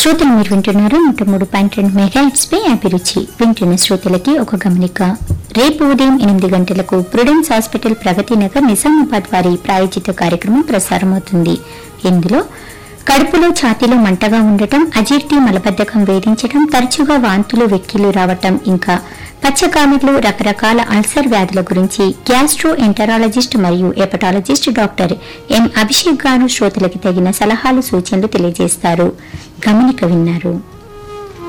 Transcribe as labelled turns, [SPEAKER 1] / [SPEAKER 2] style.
[SPEAKER 1] శ్రోతలు మీరు వింటున్నారు నూట మూడు పాయింట్ రెండు మెగాహిట్స్ పై అభిరుచి వింటున్న శ్రోతలకి ఒక గమనిక రేపు ఉదయం ఎనిమిది గంటలకు ప్రుడెన్స్ హాస్పిటల్ ప్రగతి నగర్ నిజామాబాద్ వారి ప్రాయోజిత కార్యక్రమం ప్రసారమవుతుంది ఇందులో కడుపులో ఛాతీలో మంటగా ఉండటం అజీర్తి మలబద్ధకం వేధించడం తరచుగా వాంతులు వెక్కిలు రావటం ఇంకా పచ్చకామెర్లు రకరకాల అల్సర్ వ్యాధుల గురించి గ్యాస్ట్రో ఎంటరాలజిస్ట్ మరియు hepatologist doctor M Abhishek garu శ్రోతలకి తగిన సలహాలు సూచనలు తెలియజేస్తారు గమనిక విన్నారు